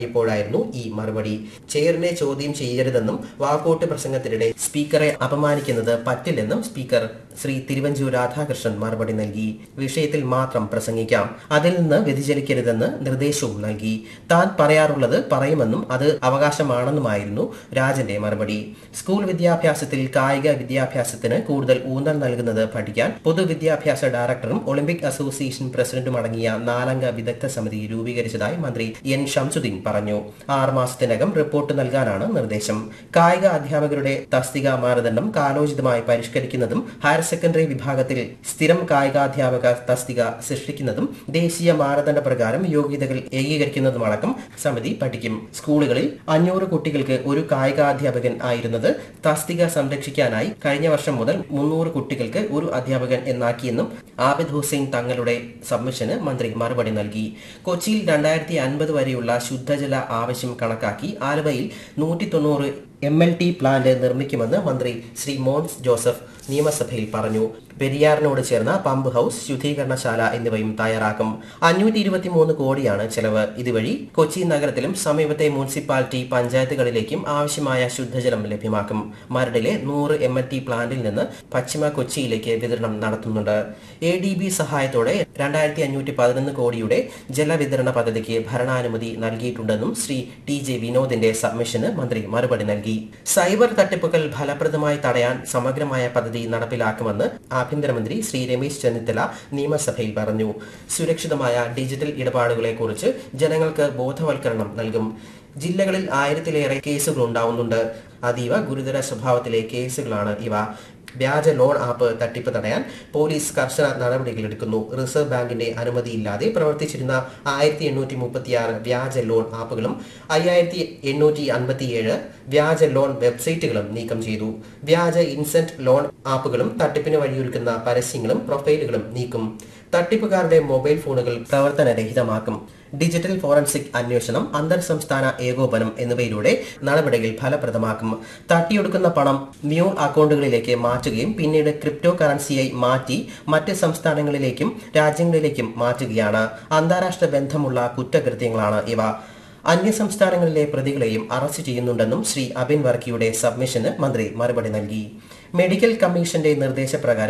ഇപ്പോഴായിരുന്നു ഈ മറുപടി ചെയറിനെ ചോദ്യം ചെയ്യരുതെന്നും വാക്കോട്ട് പ്രസംഗത്തിനിടെ സ്പീക്കറെ അപമാനിക്കുന്നത് പറ്റില്ലെന്നും സ്പീക്കർ ശ്രീ തിരുവഞ്ചൂർ രാധാകൃഷ്ണൻ മറുപടി നൽകി വിഷയത്തിൽ മാത്രം പ്രസംഗിക്കാം അതിൽ നിന്ന് വ്യതിചലിക്കരുതെന്ന് നിർദ്ദേശവും നൽകി താൻ പറയാറുള്ളത് പറയുമെന്നും അത് അവകാശമാണെന്നുമായിരുന്നു രാജന്റെ മറുപടി സ്കൂൾ വിദ്യാഭ്യാസത്തിൽ കായിക വിദ്യാഭ്യാസത്തിന് കൂടുതൽ ഊന്നൽ നൽകുന്നത് പഠിക്കാൻ പൊതുവിദ്യാഭ്യാസ ഡയറക്ടറും ഒളിമ്പിക് അസോസിയേഷൻ പ്രസിഡന്റും അടങ്ങിയ നാലംഗ വിദഗ്ധ സമിതി രൂപീകരിച്ചതായി മന്ത്രി എൻ ഷംസുദ്ദീൻ പറഞ്ഞു ആറ് മാസത്തിനകം റിപ്പോർട്ട് നൽകാനാണ് നിർദ്ദേശം കായിക അധ്യാപകരുടെ തസ്തിക മാനദണ്ഡം കാലോചിതമായി പരിഷ്കരിക്കുന്നതും ഹയർ സെക്കൻഡറി വിഭാഗത്തിൽ സ്ഥിരം കായികാധ്യാപക തസ്തിക സൃഷ്ടിക്കുന്നതും ദേശീയ മാനദണ്ഡ പ്രകാരം യോഗ്യതകൾ ഏകീകരിക്കുന്നതുമടക്കം സമിതി പഠിക്കും സ്കൂളുകളിൽ അഞ്ഞൂറ് കുട്ടികൾക്ക് ഒരു കായികാധ്യാപകൻ ആയിരുന്നത് തസ്തിക സംരക്ഷിക്കാനായി കഴിഞ്ഞ വർഷം മുതൽ മുന്നൂറ് കുട്ടികൾക്ക് ഒരു അധ്യാപകൻ എന്നാക്കിയെന്നും ആബിദ് ഹുസൈൻ തങ്ങളുടെ സബ്മിഷന് മന്ത്രി മറുപടി നൽകി കൊച്ചിയിൽ രണ്ടായിരത്തി അൻപത് വരെയുള്ള ശുദ്ധജല ആവശ്യം കണക്കാക്കി ആലുവയിൽ നൂറ്റി തൊണ്ണൂറ് എം എൽ ടി പ്ലാന്റ് നിർമ്മിക്കുമെന്ന് മന്ത്രി ശ്രീ മോൻസ് ജോസഫ് നിയമസഭയിൽ പറഞ്ഞു പെരിയാറിനോട് ചേർന്ന പമ്പ് ഹൌസ് ശുദ്ധീകരണശാല എന്നിവയും തയ്യാറാക്കും അഞ്ഞൂറ്റി ഇരുപത്തിമൂന്ന് കോടിയാണ് ചെലവ് ഇതുവഴി കൊച്ചി നഗരത്തിലും സമീപത്തെ മുനിസിപ്പാലിറ്റി പഞ്ചായത്തുകളിലേക്കും ആവശ്യമായ ശുദ്ധജലം ലഭ്യമാക്കും മരടിലെ നൂറ് എം എൽ ടി പ്ലാന്റിൽ നിന്ന് പശ്ചിമ കൊച്ചിയിലേക്ക് വിതരണം നടത്തുന്നുണ്ട് എ ഡി ബി സഹായത്തോടെ രണ്ടായിരത്തി അഞ്ഞൂറ്റി പതിനൊന്ന് കോടിയുടെ ജലവിതരണ പദ്ധതിക്ക് ഭരണാനുമതി നൽകിയിട്ടുണ്ടെന്നും ശ്രീ ടി ജെ വിനോദിന്റെ സബ്മിഷന് മന്ത്രി മറുപടി നൽകി സൈബർ തട്ടിപ്പുകൾ ഫലപ്രദമായി തടയാൻ സമഗ്രമായ പദ്ധതി നടപ്പിലാക്കുമെന്ന് ആഭ്യന്തരമന്ത്രി ശ്രീ രമേശ് ചെന്നിത്തല നിയമസഭയിൽ പറഞ്ഞു സുരക്ഷിതമായ ഡിജിറ്റൽ ഇടപാടുകളെക്കുറിച്ച് ജനങ്ങൾക്ക് ബോധവൽക്കരണം നൽകും ജില്ലകളിൽ ആയിരത്തിലേറെ കേസുകൾ ഉണ്ടാവുന്നുണ്ട് അതീവ ഗുരുതര സ്വഭാവത്തിലെ കേസുകളാണ് ഇവ വ്യാജ ലോൺ ആപ്പ് തട്ടിപ്പ് തടയാൻ പോലീസ് കർശന നടപടികളെടുക്കുന്നു റിസർവ് ബാങ്കിന്റെ അനുമതിയില്ലാതെ പ്രവർത്തിച്ചിരുന്ന ആയിരത്തി എണ്ണൂറ്റി മുപ്പത്തിയാറ് വ്യാജ ലോൺ ആപ്പുകളും അയ്യായിരത്തി എണ്ണൂറ്റി അൻപത്തിയേഴ് വ്യാജ ലോൺ വെബ്സൈറ്റുകളും നീക്കം ചെയ്തു വ്യാജ ഇൻസെന്റ് ലോൺ ആപ്പുകളും തട്ടിപ്പിന് വഴിയൊരുക്കുന്ന പരസ്യങ്ങളും പ്രൊഫൈലുകളും നീക്കും തട്ടിപ്പുകാരുടെ മൊബൈൽ ഫോണുകൾ പ്രവർത്തനരഹിതമാക്കും ഡിജിറ്റൽ ഫോറൻസിക് അന്വേഷണം അന്തർ സംസ്ഥാന ഏകോപനം എന്നിവയിലൂടെ നടപടികൾ ഫലപ്രദമാക്കും തട്ടിയെടുക്കുന്ന പണം മ്യൂൺ അക്കൗണ്ടുകളിലേക്ക് മാറ്റുകയും പിന്നീട് ക്രിപ്റ്റോ കറൻസിയായി മാറ്റി മറ്റ് സംസ്ഥാനങ്ങളിലേക്കും രാജ്യങ്ങളിലേക്കും മാറ്റുകയാണ് അന്താരാഷ്ട്ര ബന്ധമുള്ള കുറ്റകൃത്യങ്ങളാണ് ഇവ അന്യസംസ്ഥാനങ്ങളിലെ പ്രതികളെയും അറസ്റ്റ് ചെയ്യുന്നുണ്ടെന്നും ശ്രീ അബിൻ വർക്കിയുടെ സബ്മിഷന് മന്ത്രി മറുപടി നൽകി മെഡിക്കൽ കമ്മീഷന്റെ നിർദ്ദേശപ്രകാരം